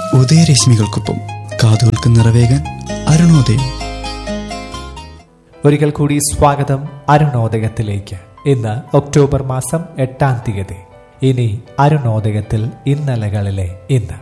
ഉദയരശ്മികൾക്കൊപ്പം കാതുകൾക്ക് നിറവേകാൻ അരുണോദയം ഒരിക്കൽ കൂടി സ്വാഗതം അരുണോദയത്തിലേക്ക് ഇന്ന് ഒക്ടോബർ മാസം എട്ടാം തീയതി ഇനി അരുണോദയത്തിൽ ഇന്നലകളിലെ ഇന്ന്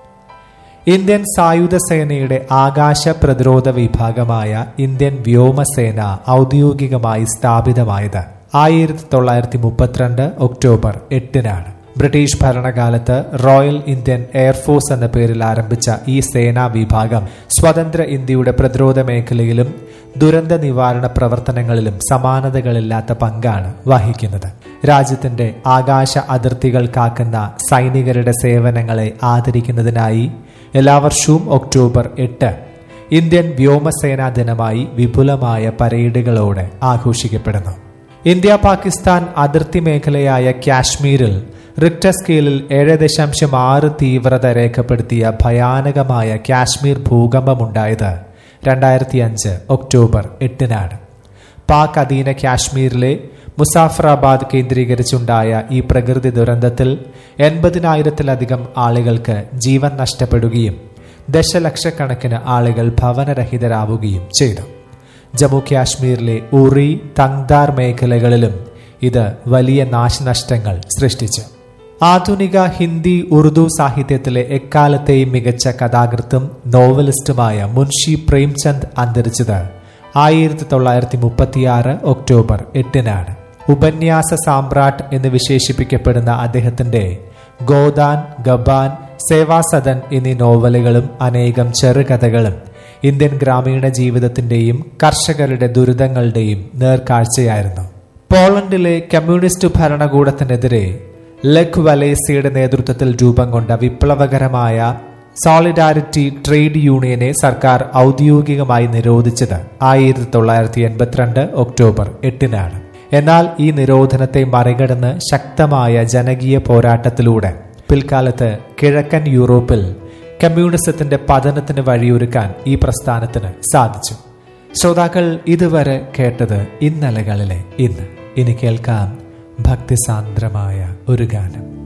ഇന്ത്യൻ സായുധ സേനയുടെ ആകാശ പ്രതിരോധ വിഭാഗമായ ഇന്ത്യൻ വ്യോമസേന ഔദ്യോഗികമായി സ്ഥാപിതമായത് ആയിരത്തി തൊള്ളായിരത്തി മുപ്പത്തിരണ്ട് ഒക്ടോബർ എട്ടിനാണ് ബ്രിട്ടീഷ് ഭരണകാലത്ത് റോയൽ ഇന്ത്യൻ എയർഫോഴ്സ് എന്ന പേരിൽ ആരംഭിച്ച ഈ സേനാ വിഭാഗം സ്വതന്ത്ര ഇന്ത്യയുടെ പ്രതിരോധ മേഖലയിലും ദുരന്ത നിവാരണ പ്രവർത്തനങ്ങളിലും സമാനതകളില്ലാത്ത പങ്കാണ് വഹിക്കുന്നത് രാജ്യത്തിന്റെ ആകാശ അതിർത്തികൾ കാക്കുന്ന സൈനികരുടെ സേവനങ്ങളെ ആദരിക്കുന്നതിനായി എല്ലാ വർഷവും ഒക്ടോബർ എട്ട് ഇന്ത്യൻ വ്യോമസേനാ ദിനമായി വിപുലമായ പരേഡുകളോടെ ആഘോഷിക്കപ്പെടുന്നു ഇന്ത്യ പാകിസ്ഥാൻ അതിർത്തി മേഖലയായ കാശ്മീരിൽ റിക്ടർ സ്കെയിലിൽ ഏഴ് ദശാംശം ആറ് തീവ്രത രേഖപ്പെടുത്തിയ ഭയാനകമായ കാശ്മീർ ഭൂകമ്പമുണ്ടായത് രണ്ടായിരത്തി അഞ്ച് ഒക്ടോബർ എട്ടിനാണ് പാക് അധീന കാശ്മീരിലെ മുസാഫറാബാദ് കേന്ദ്രീകരിച്ചുണ്ടായ ഈ പ്രകൃതി ദുരന്തത്തിൽ എൺപതിനായിരത്തിലധികം ആളുകൾക്ക് ജീവൻ നഷ്ടപ്പെടുകയും ദശലക്ഷക്കണക്കിന് ആളുകൾ ഭവനരഹിതരാവുകയും ചെയ്തു ജമ്മു കാശ്മീരിലെ ഉറി തങ്താർ മേഖലകളിലും ഇത് വലിയ നാശനഷ്ടങ്ങൾ സൃഷ്ടിച്ചു ആധുനിക ഹിന്ദി ഉറുദു സാഹിത്യത്തിലെ എക്കാലത്തെയും മികച്ച കഥാകൃത്തും നോവലിസ്റ്റുമായ മുൻഷി പ്രേംചന്ദ് അന്തരിച്ചത് ആയിരത്തി തൊള്ളായിരത്തി മുപ്പത്തിയാറ് ഒക്ടോബർ എട്ടിനാണ് ഉപന്യാസ സാമ്രാട്ട് എന്ന് വിശേഷിപ്പിക്കപ്പെടുന്ന അദ്ദേഹത്തിന്റെ ഗോദാൻ ഗബാൻ സേവാസദൻ എന്നീ നോവലുകളും അനേകം ചെറുകഥകളും ഇന്ത്യൻ ഗ്രാമീണ ജീവിതത്തിന്റെയും കർഷകരുടെ ദുരിതങ്ങളുടെയും നേർക്കാഴ്ചയായിരുന്നു പോളണ്ടിലെ കമ്മ്യൂണിസ്റ്റ് ഭരണകൂടത്തിനെതിരെ ലെഖ് വലേസിയുടെ നേതൃത്വത്തിൽ രൂപം കൊണ്ട വിപ്ലവകരമായ സോളിഡാരിറ്റി ട്രേഡ് യൂണിയനെ സർക്കാർ ഔദ്യോഗികമായി നിരോധിച്ചത് ആയിരത്തി തൊള്ളായിരത്തി എൺപത്തിരണ്ട് ഒക്ടോബർ എട്ടിനാണ് എന്നാൽ ഈ നിരോധനത്തെ മറികടന്ന് ശക്തമായ ജനകീയ പോരാട്ടത്തിലൂടെ പിൽക്കാലത്ത് കിഴക്കൻ യൂറോപ്പിൽ കമ്മ്യൂണിസത്തിന്റെ പതനത്തിന് വഴിയൊരുക്കാൻ ഈ പ്രസ്ഥാനത്തിന് സാധിച്ചു ശ്രോതാക്കൾ ഇതുവരെ കേട്ടത് ഇന്നലകളിലെ ഇന്ന് ഇനി കേൾക്കാം ഭക്തിസാന്ദ്രമായ ഒരു ഗാനം